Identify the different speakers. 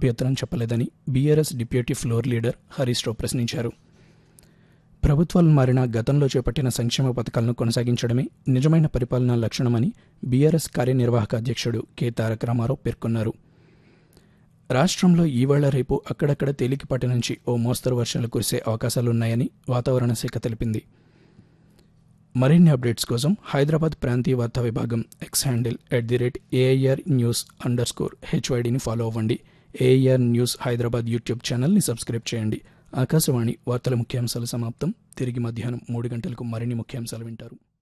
Speaker 1: అభ్యంతరం చెప్పలేదని BRS deputy floor leader Harish Rao ప్రశ్నించారు ప్రభుత్వాలు మారిన గతంలో చేపట్టిన సంక్షేమ పథకాలను కొనసాగించడమే నిజమైన పరిపాలనా లక్షణమని బీఆర్ఎస్ కార్యనిర్వాహక అధ్యక్షుడు కె తారక రామారావు పేర్కొన్నారు రాష్ట్రంలో ఈవేళ రేపు అక్కడక్కడ తేలికపాటి నుంచి ఓ మోస్తరు వర్షాలు కురిసే అవకాశాలున్నాయని వాతావరణ శాఖ తెలిపింది మరిన్ని అప్డేట్స్ కోసం హైదరాబాద్ ప్రాంతీయ వార్తా విభాగం X handle at the rate A I R news under score హెచ్వైడిని ఫాలో అవ్వండి ఏఐఆర్ న్యూస్ హైదరాబాద్ యూట్యూబ్ ఛానల్ని సబ్స్క్రైబ్ చేయండి ఆకాశవాణి వార్తల ముఖ్యాంశాలు సమాప్తం తిరిగి మధ్యాహ్నం మూడు గంటలకు మరిన్ని ముఖ్యాంశాలు వింటారు